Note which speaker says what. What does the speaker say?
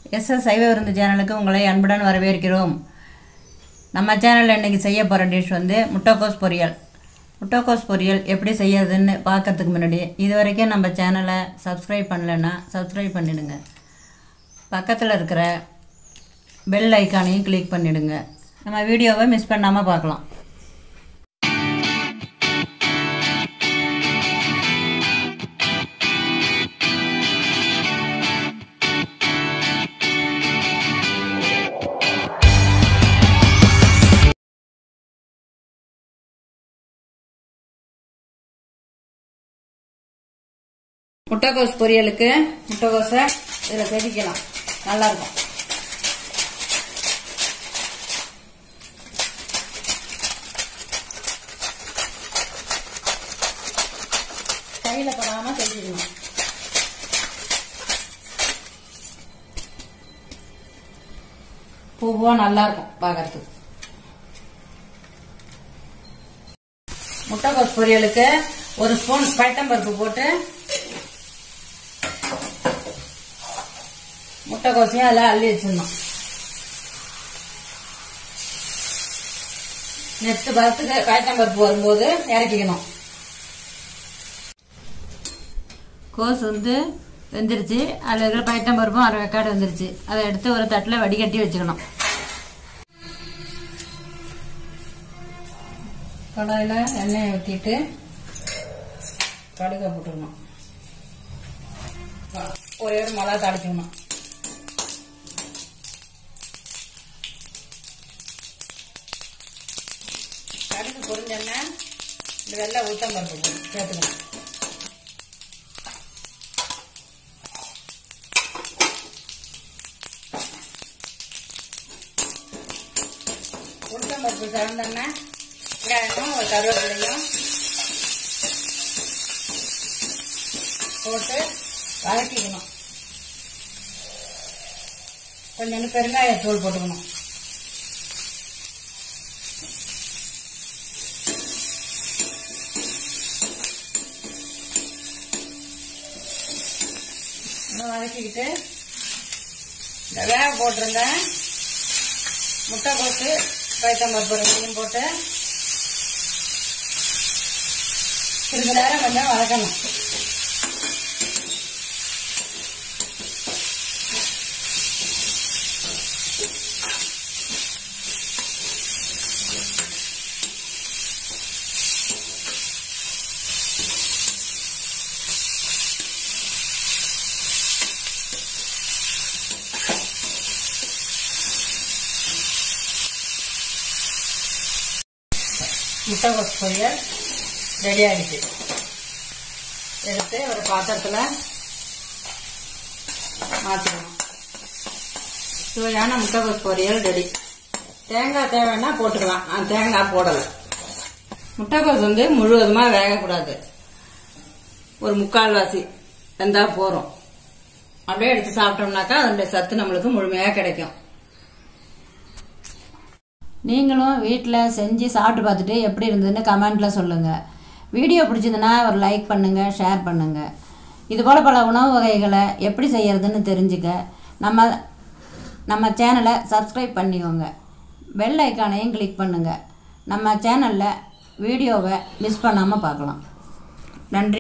Speaker 1: SS சைவ விருந்து சேனலுக்கு உங்களை அன்புடன் வரவேற்கிறோம் நம்ம சேனலில் இன்றைக்கி செய்ய போகிற டிஷ் வந்து முட்டைக்கோஸ் பொரியல் முட்டைக்கோஸ் பொரியல் எப்படி செய்யறதுன்னு பார்க்கறதுக்கு முன்னாடி இது வரைக்கும் நம்ம சேனலை சப்ஸ்கிரைப் பண்ணலைன்னா சப்ஸ்கிரைப் பண்ணிடுங்க பக்கத்தில் இருக்கிற பெல் ஐக்கானையும் கிளிக் பண்ணிடுங்க நம்ம வீடியோவை மிஸ் பண்ணாமல் பார்க்கலாம் முட்டைக்கோஸ் பொரியலுக்கு முட்டைக்கோஸை இதில் செதுக்கலாம் நல்லாயிருக்கும் கையில் படாமல் செஞ்சுக்கணும் பூவாக நல்லாயிருக்கும் பார்க்கறதுக்கு முட்டைக்கோஸ் பொரியலுக்கு ஒரு ஸ்பூன் பைத்தம்பருப்பு போட்டு முட்டைக்கோசையும் அதில் அள்ளி வச்சிடணும் நெத்து பருத்துக்கு காய்ச்சம்பருப்பு வரும்போது இறக்கிக்கணும் கோஸ் வந்து வெந்துருச்சு அதில் இருக்கிற பைத்தம்பருப்பும் அரை வெக்காடு வந்துருச்சு அதை எடுத்து ஒரு தட்டில் வடிகட்டி வச்சுக்கணும் கடாயில் எண்ணெயை ஊற்றிட்டு கடுகை போட்டுக்கணும் ஒரே ஒரு மிளகா தாளிச்சுக்கணும் கடுகு பொரிஞ்சோன்னா இந்த வெள்ளை உளுத்தம் பருப்பு சேர்த்துக்கணும் உளுத்தம் பருப்பு சிறந்தோன்னா வெங்காயமும் ஒரு கருவேப்பிலையும் போட்டு வதக்கிக்கணும் கொஞ்சம் பெருங்காயத்தூள் போட்டுக்கணும் இன்னும் வதக்கிக்கிட்டு இந்த வேக போட்டிருந்த முட்டை போட்டு பைத்தம்பருப்பு ரெண்டையும் போட்டு சிறிது நேரம் கொஞ்சம் வதக்கணும் முட்டைகோஸ் பொரியல் ரெடி ஆகிடுச்சு எடுத்து ஒரு பாத்திரத்தில் மாற்றிக்கணும் சுவையான முட்டைகோஸ் பொரியல் ரெடி தேங்காய் தேவைன்னா போட்டுக்கலாம் நான் தேங்காய் போடலை முட்டைகோஸ் வந்து முழுவதுமாக வேகக்கூடாது ஒரு முக்கால்வாசி வெந்தால் போகிறோம் அப்படியே எடுத்து சாப்பிட்டோம்னாக்கா அதனுடைய சத்து நம்மளுக்கு முழுமையாக கிடைக்கும் நீங்களும் வீட்டில் செஞ்சு சாப்பிட்டு பார்த்துட்டு எப்படி இருந்ததுன்னு கமெண்ட்டில் சொல்லுங்கள் வீடியோ பிடிச்சதுன்னா ஒரு லைக் பண்ணுங்கள் ஷேர் பண்ணுங்கள் இதுபோல் பல உணவு வகைகளை எப்படி செய்கிறதுன்னு தெரிஞ்சுக்க நம்ம நம்ம சேனலை சப்ஸ்கிரைப் பண்ணிக்கோங்க பெல் ஐக்கானையும் கிளிக் பண்ணுங்கள் நம்ம சேனலில் வீடியோவை மிஸ் பண்ணாமல் பார்க்கலாம் நன்றி